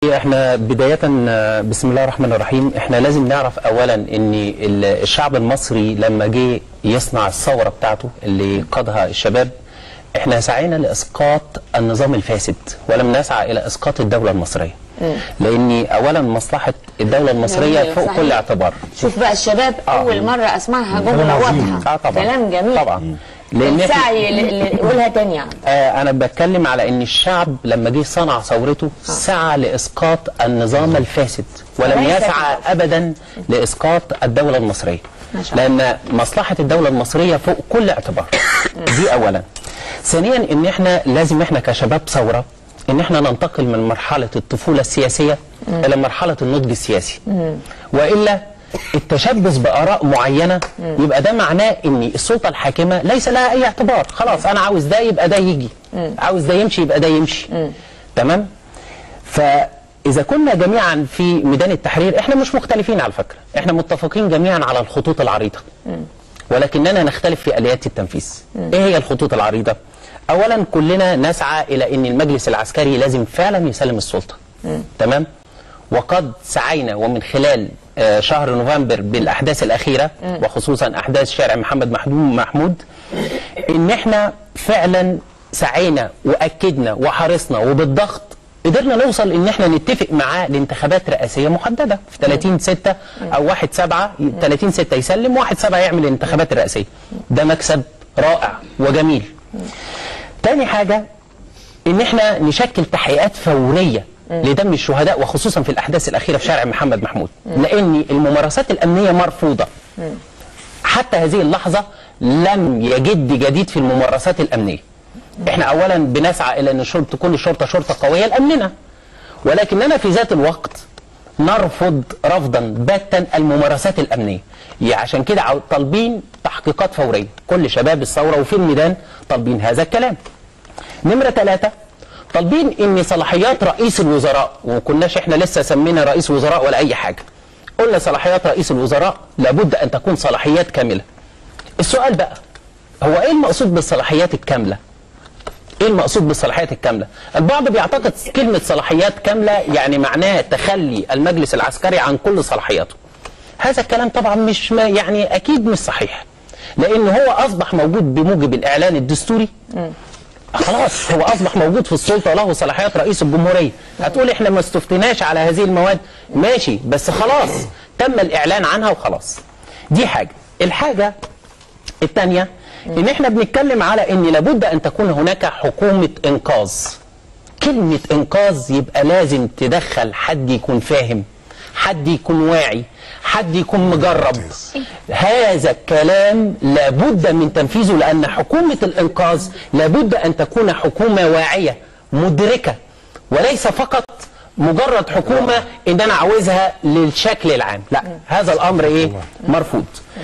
بصي احنا بداية آه، بسم الله الرحمن الرحيم احنا لازم نعرف اولا ان ال- الشعب المصري لما جه يصنع الثورة بتاعته اللي قادها الشباب احنا سعينا لاسقاط النظام الفاسد ولم نسعى الى اسقاط الدولة المصرية لان اولا مصلحة الدولة المصرية جميل، فوق صحيح. كل اعتبار شوف بقى الشباب آه. اول مره اسمعها كلام جمله عظيم. واضحه اه طبعا كلام جميل طبعا لان احنا السعي ل- ل- قولها تاني يا عم آه انا بتكلم على ان الشعب لما جه صنع ثورته سعى لاسقاط النظام الفاسد ولم ليس يسعى كده. ابدا لاسقاط الدوله المصريه ما شاء الله. لان مصلحه الدوله المصريه فوق كل اعتبار دي اولا ثانيا ان احنا لازم احنا كشباب ثوره ان احنا ننتقل من مرحله الطفوله السياسيه الى مرحله النضج السياسي والا التشبث باراء معينه يبقى ده معناه ان السلطه الحاكمه ليس لها اي اعتبار خلاص انا عاوز ده يبقى ده يجي عاوز ده يمشي يبقى ده يمشي تمام فاذا كنا جميعا في ميدان التحرير احنا مش مختلفين على فكره احنا متفقين جميعا على الخطوط العريضه ولكننا نختلف في اليات التنفيذ ايه هي الخطوط العريضه اولا كلنا نسعى الى ان المجلس العسكري لازم فعلا يسلم السلطه تمام وقد سعينا ومن خلال آه، شهر نوفمبر بالاحداث الاخيره وخصوصا احداث شارع محمد محمود محمود ان احنا فعلا سعينا واكدنا وحرصنا وبالضغط قدرنا نوصل ان احنا نتفق معاه لانتخابات رئاسيه محدده في 30 6 او 1 7 30 6 يسلم 1 7 يعمل الانتخابات الرئاسيه ده مكسب رائع وجميل تاني حاجه ان احنا نشكل تحقيقات فوريه لدم الشهداء وخصوصا في الاحداث الاخيره في شارع محمد محمود لان الممارسات الامنيه مرفوضه حتى هذه اللحظه لم يجد جديد في الممارسات الامنيه احنا اولا بنسعى الى ان الشرطه تكون الشرطه شرطه قويه لامننا ولكننا في ذات الوقت نرفض رفضا باتا الممارسات الامنيه يعني عشان كده عاو- طالبين تحقيقات فوريه كل شباب الثوره وفي الميدان طالبين هذا الكلام نمرة ثلاثة طالبين ان صلاحيات رئيس الوزراء وكناش احنا لسه سمينا رئيس وزراء ولا اي حاجة قلنا صلاحيات رئيس الوزراء لابد ان تكون صلاحيات كاملة السؤال بقى هو ايه المقصود بالصلاحيات الكاملة ايه المقصود بالصلاحيات الكاملة البعض بيعتقد كلمة صلاحيات كاملة يعني معناه تخلي المجلس العسكري عن كل صلاحياته هذا الكلام طبعا مش ما يعني اكيد مش صحيح لان هو اصبح موجود بموجب الاعلان الدستوري خلاص هو اصبح موجود في السلطه له صلاحيات رئيس الجمهوريه هتقول احنا ما استفتناش على هذه المواد ماشي بس خلاص تم الاعلان عنها وخلاص دي حاجه الحاجه الثانيه ان احنا بنتكلم على ان لابد ان تكون هناك حكومه انقاذ كلمه انقاذ يبقى لازم تدخل حد يكون فاهم حد يكون واعي حد يكون مجرب هذا الكلام لابد من تنفيذه لأن حكومة الإنقاذ لابد أن تكون حكومة واعية مدركة وليس فقط مجرد حكومة إن أنا عاوزها للشكل العام لا هذا الأمر إيه مرفوض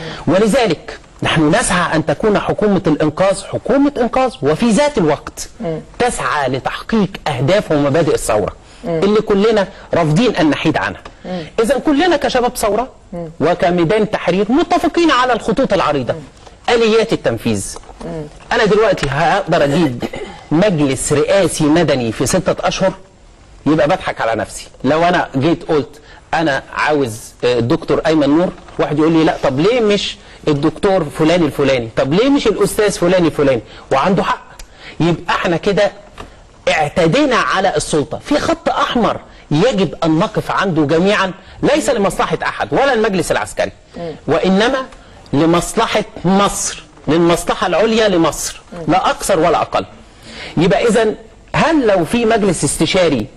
ولذلك نحن نسعى أن تكون حكومة الإنقاذ حكومة إنقاذ وفي ذات الوقت تسعى لتحقيق أهداف ومبادئ الثورة اللي كلنا رافضين أن نحيد عنها إذا كلنا كشباب ثورة وكميدان تحرير متفقين على الخطوط العريضة آليات التنفيذ أنا دلوقتي هقدر أجيب مجلس رئاسي مدني في ستة أشهر يبقى بضحك على نفسي لو أنا جيت قلت أنا عاوز آه، الدكتور أيمن نور واحد يقول لي لا طب ليه مش الدكتور فلان الفلاني طب ليه مش الأستاذ فلان الفلاني وعنده حق يبقى احنا كده اعتدينا على السلطة في خط أحمر يجب أن نقف عنده جميعا ليس لمصلحة أحد ولا المجلس العسكري وإنما لمصلحة مصر للمصلحة العليا لمصر لا أكثر ولا أقل يبقى إذا هل لو في مجلس استشاري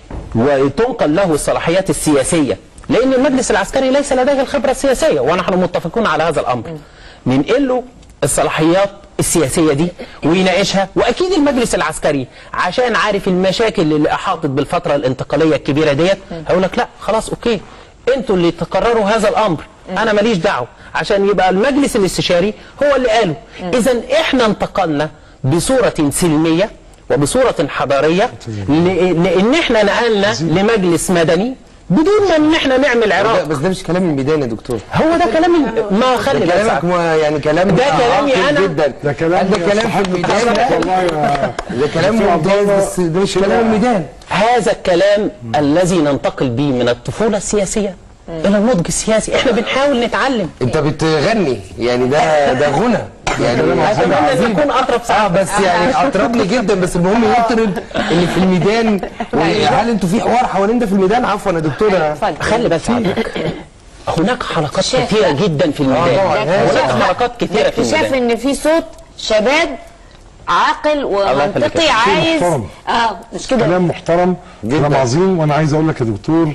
وتنقل له الصلاحيات السياسية لأن المجلس العسكري ليس لديه الخبرة السياسية ونحن متفقون على هذا الأمر ننقل له الصلاحيات السياسية دي ويناقشها وأكيد المجلس العسكري عشان عارف المشاكل اللي أحاطت بالفترة الانتقالية الكبيرة ديت هيقول لك لا خلاص أوكي أنتوا اللي تقرروا هذا الأمر أنا ماليش دعوة عشان يبقى المجلس الاستشاري هو اللي قاله إذا إحنا انتقلنا بصورة سلمية وبصورة حضارية ل- لأن إحنا نقلنا لمجلس مدني بدون ما ان احنا نعمل لا عراق بس ده مش كلام الميدان يا دكتور هو ده كلام ال- ما خلي ده بالك كلامك ما يعني كلام ده كلامي عاقل أنا. جدا ده كلام ده كلام في الميدان والله يا ده كلام ممتاز بس ده مش كلام الميدان هذا الكلام الذي ننتقل به من الطفولة السياسية إلى النضج السياسي احنا بنحاول نتعلم انت بتغني يعني ده ده غنى يعني حاجة أتمنى أن عظيمة. نكون أطرف اه ساعة بس يعني اطربني جدا بس المهم يطرب اللي في الميدان هل انتوا في حوار حوالين ده في الميدان عفوا يا دكتوره خلي بالك حضرتك هناك حلقات كثيرة جدا في الميدان طبعاً. هناك حلقات كثيرة في اكتشاف الميدان ان في صوت شباب عاقل يخليك. ومنطقي شيء عايز محترم. اه مش كده كلام محترم كلام عظيم وانا عايز اقول لك يا دكتور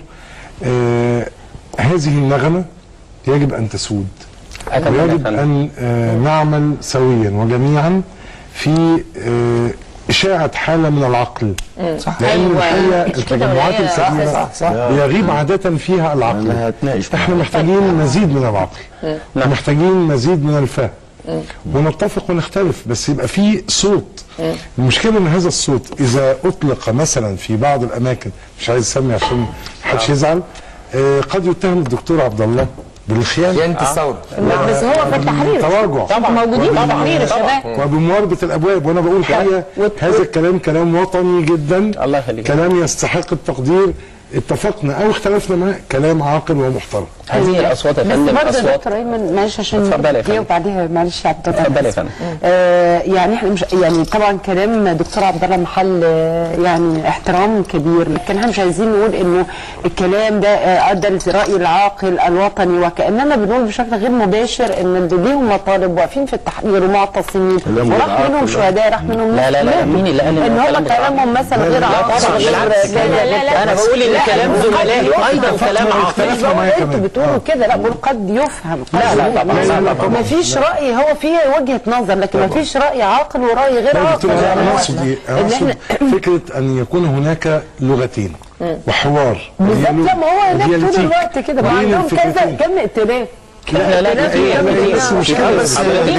آه هذه النغمه يجب ان تسود أتمنى ويجب فندم. ان آه نعمل سويا وجميعا في آه اشاعه حاله من العقل صح لان أيوة. الحقيقه مش كده التجمعات ولا هي- الكبيره صح، صح. بيغيب عاده فيها العقل هتناقش احنا محتاجين مزيد من العقل محتاجين مزيد من الفهم ونتفق ونختلف بس يبقى في صوت المشكله ان هذا الصوت اذا اطلق مثلا في بعض الاماكن مش عايز اسمي عشان محدش يزعل آه، قد يتهم الدكتور عبد الله بالخيانه خيانه الثوره بس هو في التحرير تراجع طبعا موجودين في التحرير الشباب وبمواربه الابواب وانا بقول حقيقه هذا الكلام كلام وطني جدا الله يخليك. كلام يستحق التقدير اتفقنا او اختلفنا معاه كلام عاقل ومحترم هذه الأصوات يا بس فندم برضه يا أصوات دكتور ايمن معلش عشان اتفضلي يا فندم. جاوب بعديها معلش يا عبد الله اتفضلي يا فندم. آه يعني احنا مش يعني طبعا كلام دكتور عبد الله محل آه، يعني احترام كبير لكن احنا مش عايزين نقول انه الكلام ده آه، ادى للراي العاقل الوطني وكاننا بنقول بشكل غير مباشر ان اللي ليهم مطالب واقفين في التحرير ومعتصمين كلام وراح العاقل منهم ده. شهداء راح منهم لا، لا، لا، ناس مين اللي قال إن ان الكلام هم ده كلامهم مثلا غير لا عاقل طبعا غير- بالعكس لا لا لا أنا بقول إن لا، كلام قد زملائي يفهم. أيضا كلام عاقل اختلفنا بقول معاه انتوا كمان. بتقولوا كده لا بقول قد يفهم قد لا، لا، يفهم. طبعاً، لا، لا، طبعاً. ما فيش راي هو فيه وجهه نظر لكن ما فيش راي عاقل وراي غير لا يا عاقل دكتور انا أنا اقصد ايه؟ انا إن اقصد احنا فكره ان يكون هناك لغتين وحوار بالظبط وديالوج- لا ما هو هناك طول وديالكتيك الوقت كده ما بين عندهم كذا الفكرتين. كم ائتلاف لا لا لا ائتلاف هي- كم هي- ائتلاف. بس مشكلة بس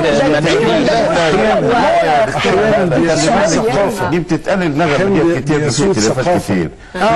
احيانا بيسوء ثقافه دي بتتقال النغمه كان دي كتير في بيسود ائتلافات ثقافة. كتير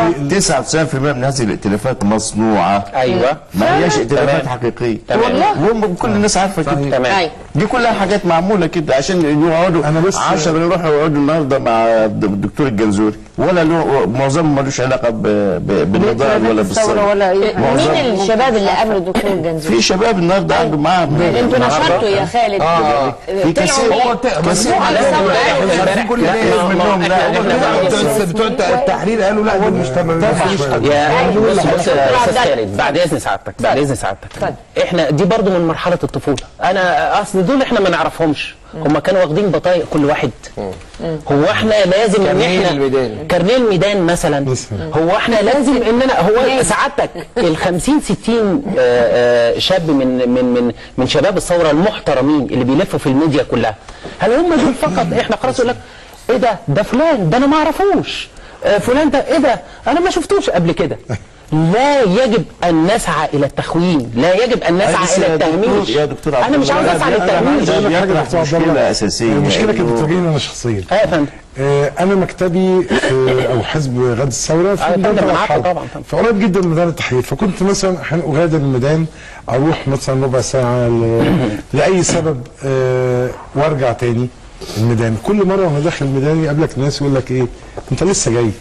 99% من هذه الائتلافات مصنوعه أيوه ما هياش ائتلافات تمام. حقيقيه تمام. وهم كل الناس عارفه كده تمام أيوة. دي كلها حاجات معموله كده عشان يقعدوا أنا بس- 10 يروحوا يقعدوا النهارده مع الدكتور الجنزوري ولا له معظمهم ملوش علاقه ب- ب- بالنضال ولا الثوره بالثوره ولا اي حاجه مين الشباب اللي قابلوا الدكتور الجنزوري؟ في شباب النهارده قعدوا معاه انتوا نشرتوا يا خالد في كثير هو كثير على الثورة. في كل لا، ده ما- ما- منهم إحنا- لا إحنا بتوع- بتوع التحرير قالوا لا دول مش تمام يا بص بص يا استاذ خالد بعد اذن سعادتك بعد اذن سعادتك احنا دي برضو من مرحله الطفوله انا اصل دول احنا ما نعرفهمش هم كانوا واخدين بطايق كل واحد هو احنا لازم ان كارنيه احنا الميدان. كارنيه الميدان مثلا مثلاً. هو احنا لازم اننا هو سعادتك ال 50 60 آه، آه، شاب من من من من شباب الثوره المحترمين اللي بيلفوا في الميديا كلها هل هم دول فقط احنا خلاص يقول لك ايه ده ده فلان ده انا ما اعرفوش آه، فلان ده ايه ده انا ما شفتوش قبل كده لا يجب ان نسعى الى التخوين لا يجب ان نسعى بس الى يا دكتور- التهميش يا دكتور عبد انا مش عاوز الله، اسعى ده- للتهميش ده أقول لك حاجة بيطرح يا دكتور عبد الله. مشكله اساسيه المشكله كانت إنه- بتواجهني انا شخصيا اه يا فندم آه، انا مكتبي في او حزب غد الثوره في آه، ميدان فندم، طلعت عارفه حرب. طبعاً، طبعاً. فقريب جدا من ميدان التحرير فكنت مثلا احيانا اغادر الميدان اروح مثلا ربع ساعه ل... لاي سبب آه، وارجع تاني الميدان كل مره وانا داخل الميدان يقابلك الناس يقول لك ايه انت لسه جاي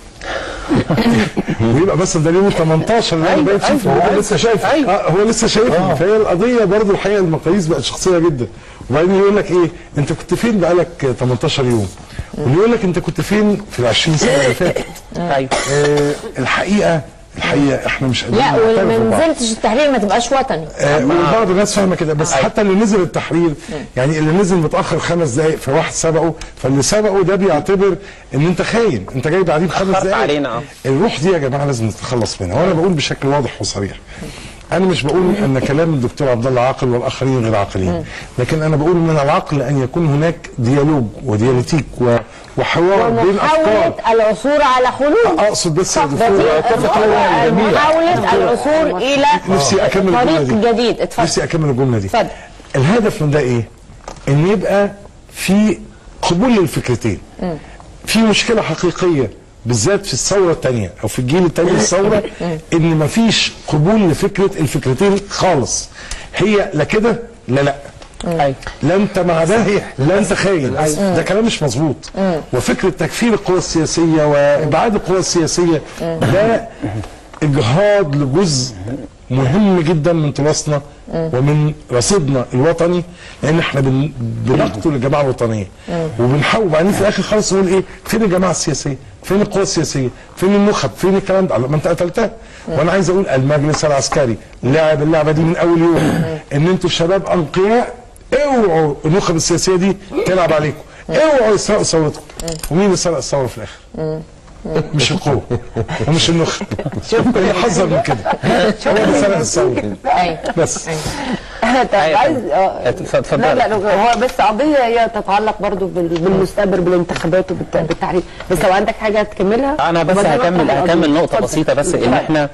ويبقى مثلا ده اليوم 18 اللي انا بقيت فيه في الميدان لسه شايف أيوة. آه هو لسه شايفني فهي القضيه برضه الحقيقه المقاييس بقت شخصيه جدا وبعدين يقول لك ايه انت كنت فين بقالك 18 يوم ويقول لك انت كنت فين في ال 20 سنه اللي فاتت ايوه آه الحقيقه الحقيقه احنا مش قادرين لا نعترف وما ببعض. نزلتش التحرير ما تبقاش وطني آه وبعض الناس فاهمه كده بس حتى اللي نزل التحرير يعني اللي نزل متاخر خمس دقائق فواحد سبقه فاللي سبقه ده بيعتبر ان انت خاين انت جاي بعديه بخمس أخرت دقائق علينا، آه. الروح دي يا جماعه لازم نتخلص منها وانا بقول بشكل واضح وصريح انا مش بقول ان كلام الدكتور عبد الله عاقل والاخرين غير عاقلين لكن انا بقول من العقل ان يكون هناك ديالوج ودياليتيك و- وحوار بين ومحاولة افكار العثور على حلول اقصد بس يا ده دكتور دي محاولة العثور إلى نفسي أكمل الجملة طريق دي. جديد اتفضل نفسي اكمل الجمله دي اتفضل. الهدف من ده ايه ان يبقى في قبول للفكرتين في مشكله حقيقيه بالذات في الثوره الثانيه او في الجيل الثاني للثوره ان مفيش قبول لفكره الفكرتين خالص هي لا كده لا لا أيوة. لا انت مع ده لا انت خاين ده كلام مش مظبوط وفكره تكفير القوى السياسيه وابعاد القوى السياسيه ده اجهاض لجزء مهم جدا من تراثنا ومن رصيدنا الوطني لان احنا بن- بنقتل الجماعه الوطنيه وبنحاول وبعدين في الاخر خالص نقول ايه فين الجماعه السياسيه فين القوى السياسيه فين النخب فين الكلام ده ما انت قتلتها وانا عايز اقول المجلس العسكري لعب اللعبه دي من اول يوم ان انتوا شباب انقياء اوعوا النخب السياسيه دي تلعب عليكم اوعوا يسرقوا ثورتكم ومين اللي سرق الثوره في الاخر؟ مش القوة ومش النخب يحذر من كده هو اللي سرق الثوره ايوه بس طب أيوة. عايز اه اتفضل. لا لا هو بس قضيه هي تتعلق برضو بال- بالمستقبل بالانتخابات وبالتعريف بس لو عندك حاجه تكملها انا بس وبعدين هكمل نطرح هكمل القضية. نقطه اتفضل. بسيطه بس ان اتفضل. احنا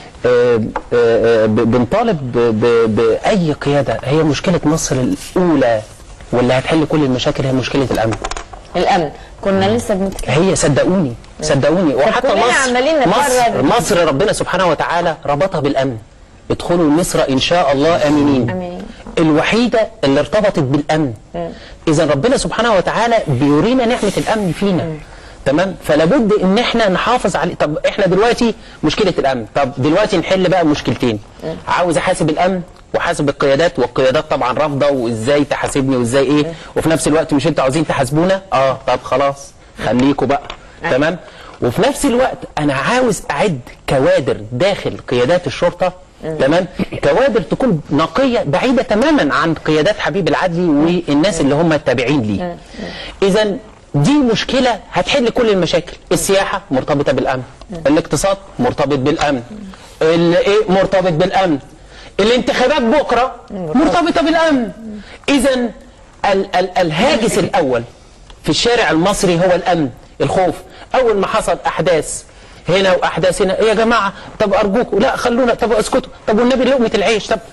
آه، آه، ب- بنطالب ب- ب- باي قياده هي مشكله مصر الاولى واللي هتحل كل المشاكل هي مشكله الامن الامن كنا لسه بنتكلم هي صدقوني صدقوني وحتى كلنا مصر عمالين مصر, نقرر. مصر ربنا سبحانه وتعالى ربطها بالامن ادخلوا مصر ان شاء الله امنين آمين. الوحيده اللي ارتبطت بالامن اذا ربنا سبحانه وتعالى بيورينا نعمه الامن فينا تمام فلابد ان احنا نحافظ عليه طب احنا دلوقتي مشكله الامن طب دلوقتي نحل بقى مشكلتين عاوز احاسب الامن وحاسب القيادات والقيادات طبعا رافضه وازاي تحاسبني وازاي ايه وفي نفس الوقت مش انتوا عاوزين تحاسبونا اه طب خلاص خليكوا بقى تمام وفي نفس الوقت انا عاوز اعد كوادر داخل قيادات الشرطه تمام كوادر تكون نقيه بعيده تماما عن قيادات حبيب العدلي والناس اللي هم التابعين ليه اذا دي مشكله هتحل كل المشاكل السياحه مرتبطه بالامن الاقتصاد مرتبط بالامن الايه مرتبط بالامن الانتخابات بكره مرتبطه بالامن اذا ال- ال- الهاجس الاول في الشارع المصري هو الامن الخوف اول ما حصل احداث هنا واحداث هنا إيه يا جماعه طب ارجوكم لا خلونا طب اسكتوا طب والنبي لقمه العيش طب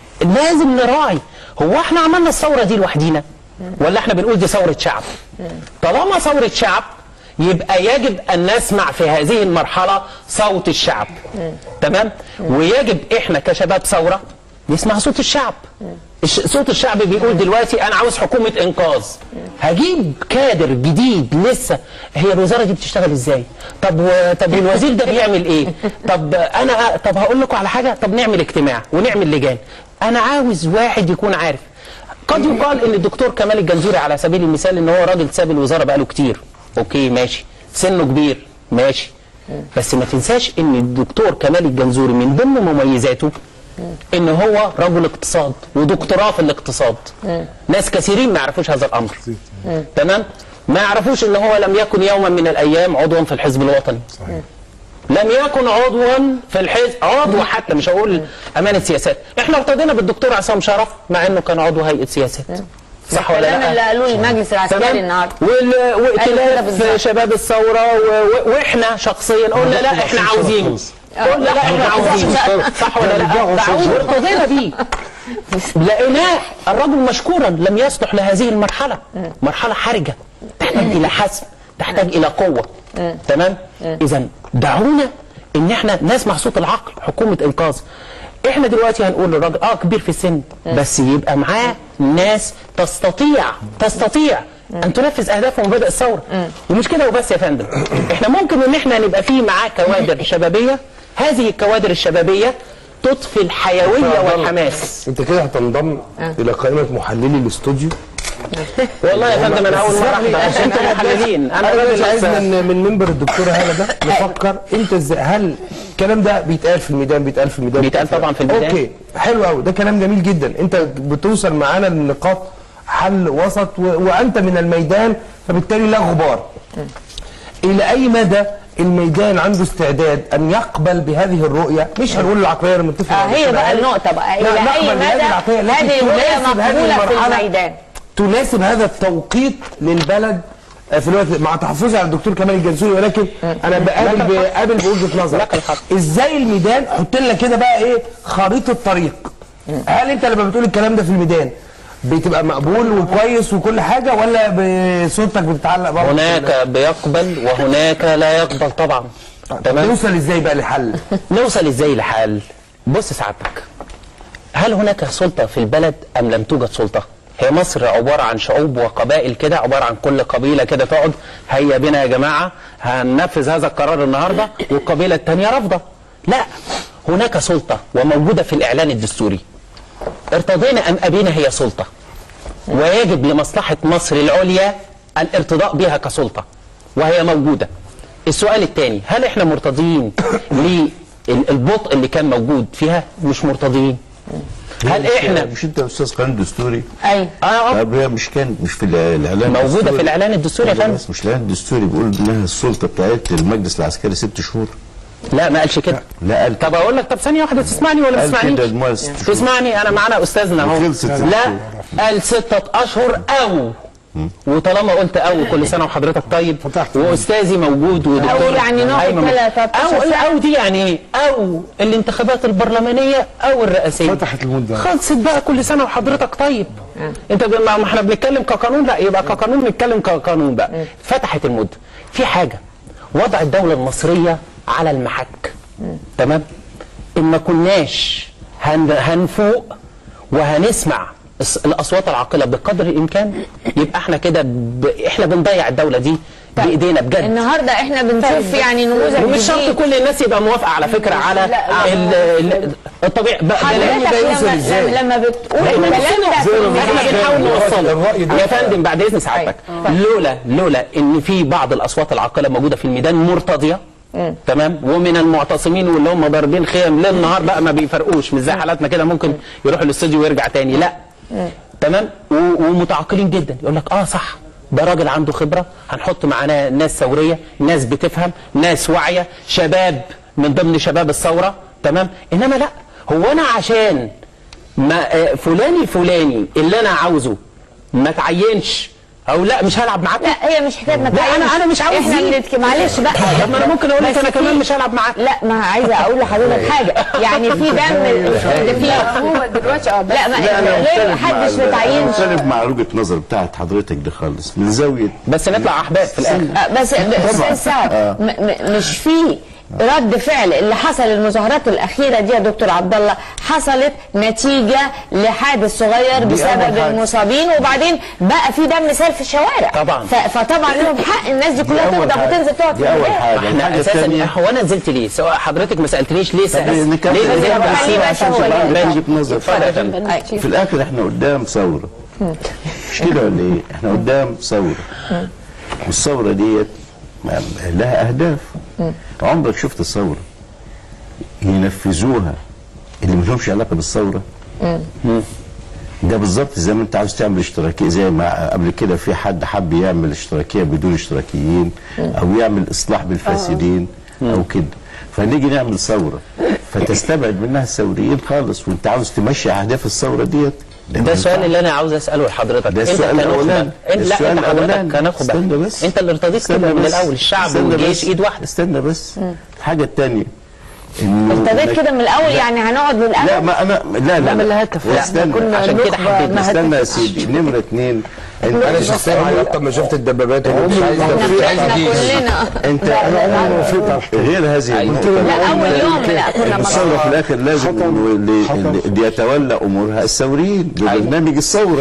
لازم نراعي هو احنا عملنا الثوره دي لوحدينا ولا احنا بنقول دي ثوره شعب طالما ثوره شعب يبقى يجب ان نسمع في هذه المرحله صوت الشعب تمام ويجب احنا كشباب ثوره نسمع صوت الشعب الش- صوت الشعب بيقول دلوقتي انا عاوز حكومه انقاذ هجيب كادر جديد لسه هي الوزاره دي بتشتغل ازاي طب و... طب والوزير ده بيعمل ايه طب انا طب هقول لكم على حاجه طب نعمل اجتماع ونعمل لجان انا عاوز واحد يكون عارف قد يقال ان الدكتور كمال الجنزوري على سبيل المثال ان هو راجل ساب الوزاره بقاله كتير اوكي ماشي سنه كبير ماشي بس ما تنساش ان الدكتور كمال الجنزوري من ضمن مميزاته ان هو رجل اقتصاد ودكتوراه في الاقتصاد ناس كثيرين ما يعرفوش هذا الامر تمام ما يعرفوش ان هو لم يكن يوما من الايام عضوا في الحزب الوطني لم يكن عضوا في الحزب عضو حتى مش هقول امانه سياسات احنا ارتضينا بالدكتور عصام شرف مع انه كان عضو هيئه سياسات صح ولا الكلام لا اللي قالوه المجلس العسكري تمام النهارده وال- أيوة كده وائتلاف بالظبط. شباب الثوره و... و... واحنا شخصيا قلنا لا احنا عاوزينه قلنا لا احنا عاوزينه صح ولا لا دعوه وارتضينا بيه لقيناه الرجل مشكورا لم يصلح لهذه المرحله مرحله حرجه تحتاج الى حسم تحتاج الى قوه تمام اذا دعونا ان احنا نسمع صوت العقل حكومه انقاذ احنا دلوقتي هنقول للراجل اه كبير في السن بس يبقى معاه ناس تستطيع تستطيع ان تنفذ اهداف ومبادئ الثوره ومش كده وبس يا فندم احنا ممكن ان احنا نبقى فيه معاه كوادر شبابيه هذه الكوادر الشبابيه تضفي الحيويه والحماس انت كده هتنضم الى قائمه محللي الاستوديو والله يا فندم انا اول مره احضر عشان انتوا محللين انا انا مش راجل عايز لسه- من من منبر الدكتور هاله ده نفكر انت ازاي هل الكلام ده بيتقال في الميدان بيتقال في الميدان بيتقال طبعا في الميدان. اوكي حلو قوي ده كلام جميل جدا انت بتوصل معانا لنقاط حل وسط و... وانت من الميدان فبالتالي لا غبار الى اي مدى الميدان عنده استعداد ان يقبل بهذه الرؤيه مش هنقول العقليه المتفقه آه هي بقى النقطة بقى لا، إلى نقبل أي بهذه مدى العقلية التي هذه الرؤية تناسب هذه مقبولة في المرحلة. الميدان تناسب هذا التوقيت للبلد آه، في الوقت مع تحفظي على الدكتور كمال الجنسوري ولكن انا بقابل بقابل بوجهه نظر لك الحق. ازاي الميدان حط لنا كده بقى ايه خريطه طريق هل انت لما بتقول الكلام ده في الميدان بتبقى مقبول وكويس وكل حاجه ولا بصوتك بتتعلق برضه هناك بيقبل وهناك لا يقبل طبعا تمام نوصل ازاي بقى لحل نوصل ازاي لحل بص سعادتك هل هناك سلطة في البلد أم لم توجد سلطة هي مصر عبارة عن شعوب وقبائل كده عبارة عن كل قبيلة كده تقعد هيا بنا يا جماعة هننفذ هذا القرار النهاردة والقبيلة التانية رافضة لا هناك سلطة وموجودة في الإعلان الدستوري ارتضينا أم أبينا هي سلطة ويجب لمصلحة مصر العليا الارتضاء بها كسلطة وهي موجودة السؤال الثاني هل احنا مرتضيين للبطء اللي كان موجود فيها مش مرتضيين هل احنا مش انت استاذ قانون دستوري ايوه اه طب هي مش كان مش في الاعلان موجودة الدستوري. في الإعلان الدستوري يا لا، فندم. بس مش الاعلان الدستوري بيقول انها السلطه بتاعت المجلس العسكري ست شهور لا ما قالش كده لا قال طب اقول لك طب ثانيه واحده تسمعني ولا ما قال تسمعنيش كده المؤسس ست شهور. تسمعني انا معانا استاذنا اهو وخلصت ست لا شهور. قال ستة اشهر او وطالما قلت او كل سنه وحضرتك طيب فتحت. واستاذي موجود ودكتور أو يعني نوع أيمن كده موجود. 13 او سنة. او دي يعني ايه او الانتخابات البرلمانيه او الرئاسيه فتحت المدة. خلصت بقى كل سنه وحضرتك طيب انت ب- ما ما احنا بنتكلم كقانون لا يبقى كقانون نتكلم كقانون بقى فتحت المده في حاجه وضع الدوله المصريه على المحك تمام ان ما كناش هن هنفوق وهنسمع الس- الاصوات العاقله بقدر الامكان يبقى احنا كده ب... احنا بنضيع الدوله دي بايدينا بجد النهارده احنا بنشوف يعني نموذج ومش شرط جديد كل الناس يبقى موافقه على فكره على ال... ال... الطبيعي بقى حضرتك ده يوصل لما, إزاي؟ لما, لما بتقول احنا الكلام ده في بنحاول احنا بنحاول نوصله الرأي ده- يا فندم بعد اذن سعادتك لولا لولا ان في بعض الاصوات العاقله موجوده في الميدان مرتضيه تمام ومن المعتصمين واللي هم ضاربين خيم ليل نهار بقى ما بيفرقوش مش زي حالاتنا كده ممكن يروح الاستوديو ويرجع تاني لا تمام و- ومتعاقلين جدا يقول لك اه صح ده راجل عنده خبره هنحط معانا ناس ثوريه ناس بتفهم ناس واعيه شباب من ضمن شباب الثوره تمام انما لا هو انا عشان ما آه، فلان الفلاني اللي انا عاوزه ما تعينش او لا مش هلعب معاك لا هي مش حكايه ما لا، أنا- تعينش. أنا مش عاوز احنا دي. بنتك... معلش بقى طب ما انا ممكن اقول لك بس انا في- كمان مش هلعب معاك لا ما عايزه اقول لحضرتك حاجه يعني في دم ده في هو دلوقتي اه بس لا ما لا انا غير مختلف مع محدش ال- أنا متعينش مختلف مع وجهه نظر بتاعت حضرتك دي خالص من زاويه بس نطلع احباب في الاخر آه، بس استاذ سعد م- م- مش في رد فعل اللي حصل المظاهرات الاخيره دي يا دكتور عبد الله حصلت نتيجه لحادث صغير بسبب حاجة. المصابين وبعدين بقى في دم سال في الشوارع طبعا. ف- فطبعا لهم حق الناس دي كلها أول تغضب حاجة. وتنزل تقعد في دي أول البيت. حاجة. ما الحاجة احنا اساسا التانية- هو انا نزلت ليه سواء حضرتك ما سالتنيش ليه سألت نكمل ليه نزلت نكمل بنسيب عشان هو تبقى اللي- وجهه نظر اتفضل يا فندم في الاخر احنا قدام ثوره مش كده ولا ايه؟ احنا قدام ثوره والثوره ديت ما- لها اهداف عمرك شفت الثوره ينفذوها اللي ما لهمش علاقه بالثوره ده بالظبط زي ما انت عاوز تعمل اشتراكيه زي ما قبل كده في حد حب يعمل اشتراكيه بدون اشتراكيين او يعمل اصلاح بالفاسدين او كده فنيجي نعمل ثوره فتستبعد منها الثوريين خالص وانت عاوز تمشي اهداف الثوره ديت ده السؤال اللي انا عاوز اساله لحضرتك ده انت السؤال كنخبه الأولاني. انت لا السؤال انت حضرتك الأولاني. كنخبه استنى بس. انت اللي ارتضيت استنى كده من بس. الاول الشعب استنى والجيش بس. ايد واحده استنى بس الحاجه الثانيه انه ابتديت إنك- كده من الاول يعني هنقعد لا للابد ما انا لا لا من لا الهدف. لا، استنى كنا عشان كده نخبة حبيت ما استنى يا هدف. سيدي نمره اثنين انا شخصيا عيطت لما شفت الدبابات ومش عايز احنا مش عايز احنا جيش. كلنا انت لا، لا، لا. غير هذه النقطه لا اول يوم لا كنا الثوره في الاخر لازم خطأ. اللي, خطأ. اللي- اللي يتولى امورها الثوريين ببرنامج الثوره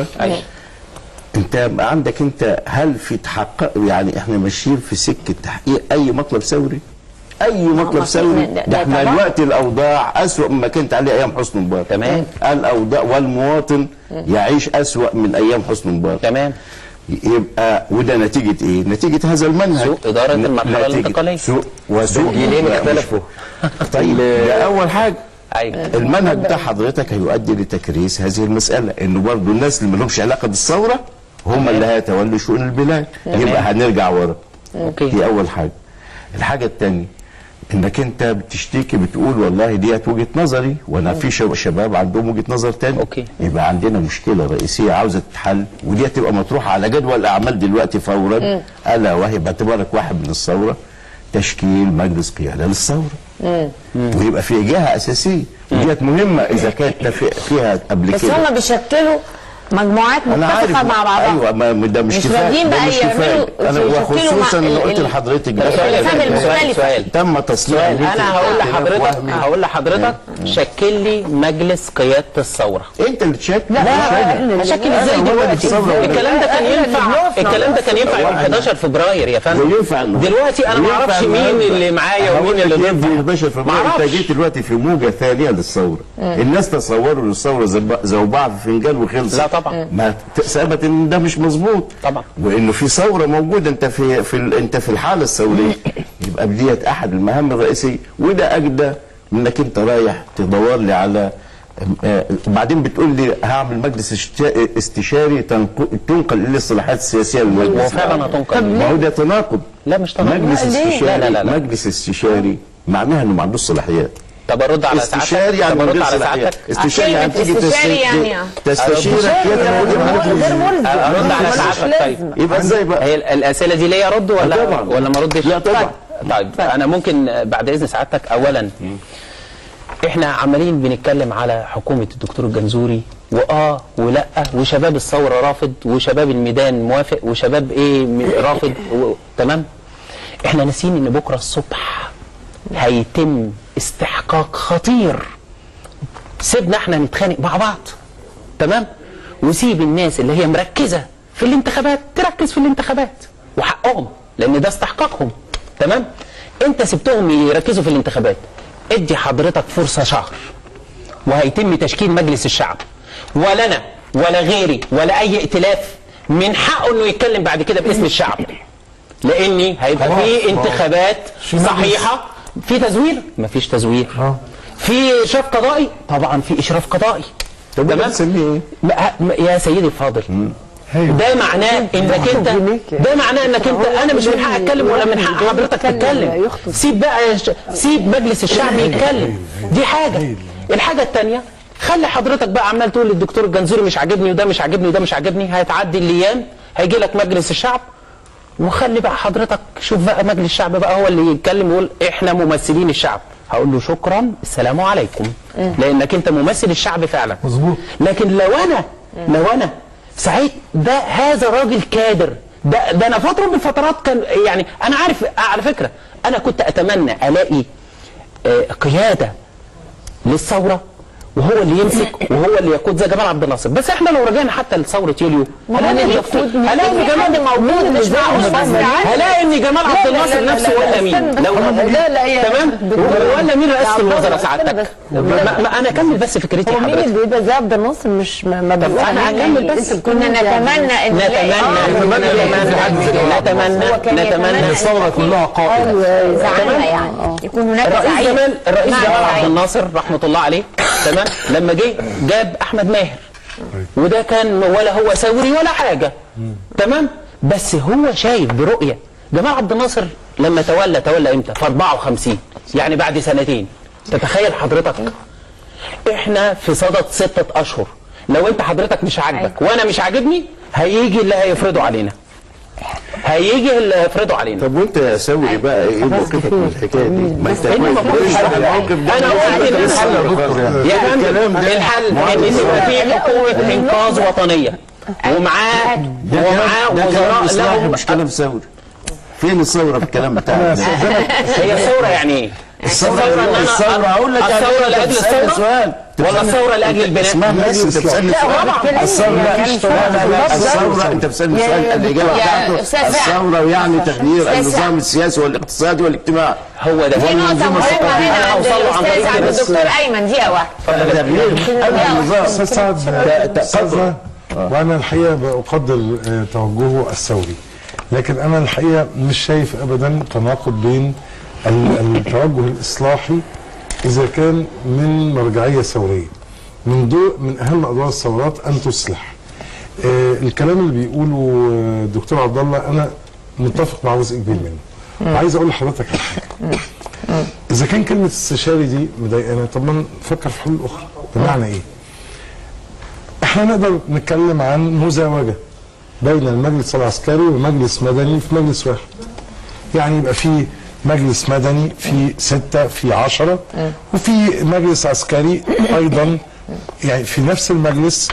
انت عندك انت هل في تحقق يعني احنا ماشيين في سكه تحقيق اي مطلب ثوري؟ اي مطلب ما في- ثوري ده- ده ده احنا طبعا. دلوقتي الاوضاع اسوأ مما كانت عليه ايام حسني مبارك تمام. الاوضاع والمواطن يعيش اسوأ من ايام حسني مبارك تمام يبقى وده نتيجة ايه؟ نتيجة هذا المنهج سوء إدارة ن- المرحلة نتيجة الانتقالية. سوء وسوء الجيلين لا، مش- اختلفوا. طيب ده أول حاجة ايوه المنهج بتاع حضرتك هيؤدي لتكريس هذه المسألة إنه برضه الناس اللي مالهمش علاقة بالثورة هم اللي هيتولوا شؤون البلاد يبقى هنرجع ورا اوكي دي أول حاجة الحاجة الثانية انك انت بتشتكي بتقول والله ديت وجهه نظري وانا في شب- شباب عندهم وجهه نظر تاني أوكي. يبقى عندنا مشكله رئيسيه عاوزه تتحل ودي تبقى مطروحه على جدول الاعمال دلوقتي فورا الا وهي باعتبارك واحد من الثوره تشكيل مجلس قياده للثوره ويبقى في جهه اساسيه وديت مهمه اذا كانت تف- فيها قبل بس كده هم بيشكلوا مجموعات انا عارف متفقه مع بعضها ايوه ما ما ده مش مش كفايه راضيين ده بقى مش يعملوا- كفايه انا يشكلوا وخصوصا مع اللي قلت ال- لحضرتك ده الفهم المختلفة. سؤال تم تصنيع انا هقول لحضرتك وهمي. هقول لحضرتك شكل لي مجلس قياده الثوره انت اللي تشكل لا هشكل ازاي أنا ولا دلوقتي الثورة ولا الكلام ده كان ينفع الكلام ده كان ينفع يوم 11 فبراير يا فندم وينفع النهارده. دلوقتي انا ما وينفع اعرفش مين النهارده. اللي معايا هقول ومين لك اللي إيه ضدي في الباشا في ما انت اعرفش جيت دلوقتي في موجه ثانيه للثوره الناس تصوروا ان الثوره زب- زوبعه في فنجان وخلصت لا طبعا. ما ت- ثبت ان ده مش مظبوط طبعا. وانه في ثوره موجوده انت في في ال- انت في الحاله الثوريه يبقى ديت احد المهام الرئيسيه وده اجدى من انك انت رايح تدور لي على آه، وبعدين بتقول لي هعمل مجلس اشت- استشاري تنق- تنقل اليه الصلاحيات السياسيه للمجلس وفعلا هتنقل ما هو ده تناقض لا مش تناقض. مجلس لا، ليه؟ استشاري لا، لا، لا. مجلس استشاري معناها انه ما عندوش صلاحيات طب ارد على سعادتك استشاري يعني طب من ارد غير على صلاحيات سعادتك استشاري يعني كلمة تيجي استشاري تست- يعني آه. تستشيرك غير ملزم ارد على ملوش سعادتك طيب لازمة. يبقى ازاي بقى هي ال- الاسئله دي ليا ارد ولا طبعا. ولا ما اردش لا طبعا. طيب انا ممكن آه، بعد اذن سعادتك اولا احنا عمالين بنتكلم على حكومه الدكتور الجنزوري واه ولا وشباب الثوره رافض وشباب الميدان موافق وشباب ايه م- رافض و... تمام احنا ناسيين ان بكره الصبح هيتم استحقاق خطير سيبنا احنا نتخانق مع بعض تمام وسيب الناس اللي هي مركزه في الانتخابات تركز في الانتخابات وحقهم لان ده استحقاقهم تمام انت سبتهم يركزوا في الانتخابات ادي حضرتك فرصه شهر وهيتم تشكيل مجلس الشعب ولا انا ولا غيري ولا اي ائتلاف من حقه انه يتكلم بعد كده باسم الشعب لاني هيبقى في انتخابات صحيحه في تزوير مفيش تزوير في اشراف قضائي طبعا في اشراف قضائي طب وده تمام بتسميه ايه؟ ما- ما- يا سيدي الفاضل ده معناه انك انت ده معناه انك انت انا مش من حق اتكلم ولا من حق حضرتك تتكلم سيب بقى يا ش- سيب مجلس الشعب يتكلم دي حاجه الحاجه الثانيه خلي حضرتك بقى عمال تقول للدكتور الجنزوري مش عاجبني وده مش عاجبني وده مش عاجبني هتعدي الايام هيجي لك مجلس الشعب وخلي بقى حضرتك شوف بقى مجلس الشعب بقى هو اللي يتكلم ويقول احنا ممثلين الشعب هقول له شكرا السلام عليكم لانك انت ممثل الشعب فعلا مظبوط. لكن لو انا لو انا سعيد ده هذا راجل كادر ده ده انا فتره من الفترات كان يعني انا عارف على فكره انا كنت اتمنى الاقي آه، قياده للثوره وهو اللي يمسك وهو اللي يقود زي جمال عبد الناصر بس احنا لو رجعنا حتى لثوره يوليو هلاقي ان المفروض الدكتور- هلاقي ان في حد جمال موجود مش معقول بس عادي. هلاقي ان جمال عبد الناصر نفسه ولا مين لو لا لا يا تمام ولا مين رئاسه الوزراء سعادتك ما ما- انا اكمل بس فكرتي هو مين حضرتك اللي بيبقى زي عبد الناصر مش ما ما طب انا هكمل بس كنا نتمنى ان نلاقي- نتمنى نتمنى هو كان نتمنى يتمنى الثوره كلها قائمه زعلنا يعني يكون هناك الرئيس زعيم جمال الرئيس مع جمال عبد زعيم. الناصر رحمه الله عليه تمام لما جه جاب احمد ماهر وده كان ولا هو ثوري ولا حاجه تمام بس هو شايف برؤيه جمال عبد الناصر لما تولى تولى امتى في 54 يعني بعد سنتين تتخيل حضرتك احنا في صدد ستة اشهر لو انت حضرتك مش عاجبك وانا مش عاجبني هيجي اللي هيفرضه علينا هيجي اللي هيفرضه علينا طب وانت يا ثوري بقى ايه موقفك من الحكايه دي؟ ما انت إنه ما كويس فيش كويس حل. الموقف ده انا قلت ان الحل يا دكتور يعني. يا فندم الكلام ده الحل ان يبقى في حكومه انقاذ وطنيه ومعاه ده ومعاه كلام ده كلام وزراء اصلاحي لهم مش كلام ثوري فين الثوره في الكلام بتاعك ده؟ هي الثوره يعني ايه؟ الثوره ان انا الثوره هقول لك يعني الثوره انت لاجل بتسألني الثوره سؤال ولا الثوره لاجل البناء؟ اسمها نادي انت بتسالني سؤال الثوره لا لا لا الثوره انت بتسالني سؤال الاجابه يا بتاعته أستاذ سعد. الثوره يعني تغيير أستاذ النظام سعد. السياسي والاقتصادي والاجتماعي هو ده في نقطة مهمة هنا أنا عند هوصل له عن الأستاذ طريق عبد كده. الدكتور أيمن دقيقة واحدة تغيير النظام استاذ سعد استاذنا وانا الحقيقه بقدر آه، توجهه الثوري لكن انا الحقيقه مش شايف ابدا تناقض بين ال- التوجه الاصلاحي اذا كان من مرجعيه ثوريه من دو من اهم ادوار الثورات ان تصلح آه، الكلام اللي بيقوله آه، الدكتور عبد الله انا متفق مع جزء كبير منه وعايز اقول لحضرتك على حاجه اذا كان كلمه استشاري دي مضايقانا طب ما نفكر في حلول اخرى بمعنى ايه احنا نقدر نتكلم عن مزاوجه بين المجلس العسكري ومجلس مدني في مجلس واحد يعني يبقى في مجلس مدني في ستة في عشرة وفي مجلس عسكري أيضا يعني في نفس المجلس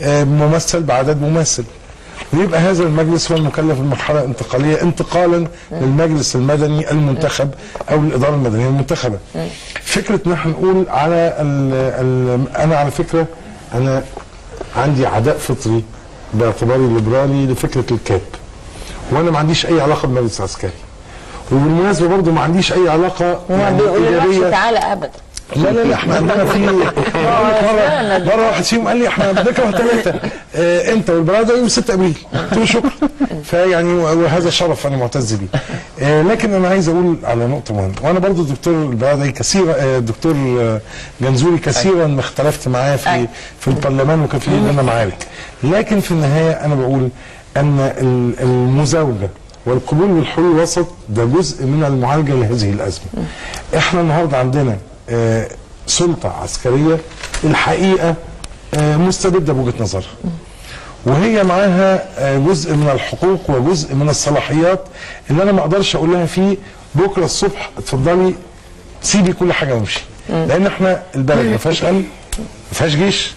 آه، ممثل بعدد ممثل ويبقى هذا المجلس هو المكلف بالمرحله الانتقاليه انتقالا للمجلس المدني المنتخب او الاداره المدنيه المنتخبه. فكره ان احنا نقول على ال ال انا على فكره انا عندي عداء فطري باعتباري ليبرالي لفكره الكاب. وانا ما عنديش اي علاقه بالمجلس العسكري. وبالمناسبه برضه ما عنديش اي علاقه وما يعني بيقولولكش إيجابية. تعالى ابدا لا لا لا احنا عندنا في مره مره واحد فيهم قال لي احنا بنكره ثلاثه اه انت والبرادة يوم 6 ابريل قلت له شكرا فيعني وهذا شرف انا معتز بيه اه لكن انا عايز اقول على نقطه مهمه وانا برضو الدكتور البرادعي كثيرا اه الدكتور اه جنزوري كثيرا ما اختلفت معاه في أي. في البرلمان وكان في بيننا معارك لكن في النهايه انا بقول ان ال- المزاوجه والقبول بالحلول الوسط ده جزء من المعالجه لهذه الازمه. احنا النهارده عندنا آه، سلطه عسكريه الحقيقه آه، مستبده بوجهه نظرها. وهي معاها آه، جزء من الحقوق وجزء من الصلاحيات اللي انا ما اقدرش اقول لها فيه بكره الصبح اتفضلي سيبي كل حاجه وامشي. لان احنا البلد ما فيهاش امن ما فيهاش جيش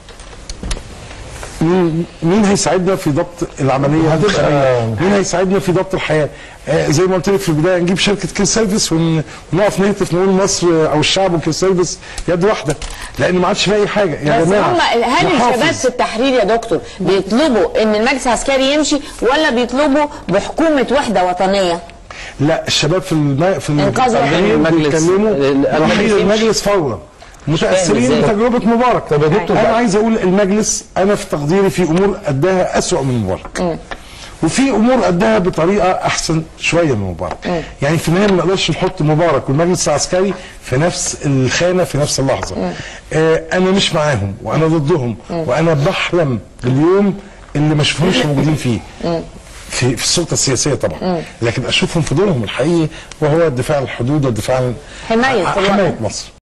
مين مين هيساعدنا في ضبط العمليه الداخليه؟ مين هيساعدنا في ضبط الحياه؟ آه زي ما قلت لك في البدايه نجيب شركه كير سيرفيس ون- ونقف نهتف نقول مصر او الشعب وكير سيرفيس يد واحده لان ما عادش فيها اي حاجه يا بس جماعه هم هل نحافظ. الشباب في التحرير يا دكتور بيطلبوا ان المجلس العسكري يمشي ولا بيطلبوا بحكومه وحده وطنيه؟ لا الشباب في الم... في إنقاذ التمرين المجلس- بيتكلموا ال- رحيل المجلس المجلس فورا متاثرين إزاي؟ بتجربه مبارك طب يا دكتور انا بقى- عايز اقول المجلس انا في تقديري في امور اداها اسوا من مبارك وفي امور اداها بطريقه احسن شويه من مبارك يعني في النهايه ما نقدرش نحط مبارك والمجلس العسكري في نفس الخانه في نفس اللحظه آه انا مش معاهم وانا ضدهم وانا بحلم باليوم اللي ما اشوفهمش موجودين فيه في في السلطه السياسيه طبعا لكن اشوفهم في دورهم الحقيقي وهو الدفاع عن الحدود والدفاع عن حماية حمايه الوطن. مصر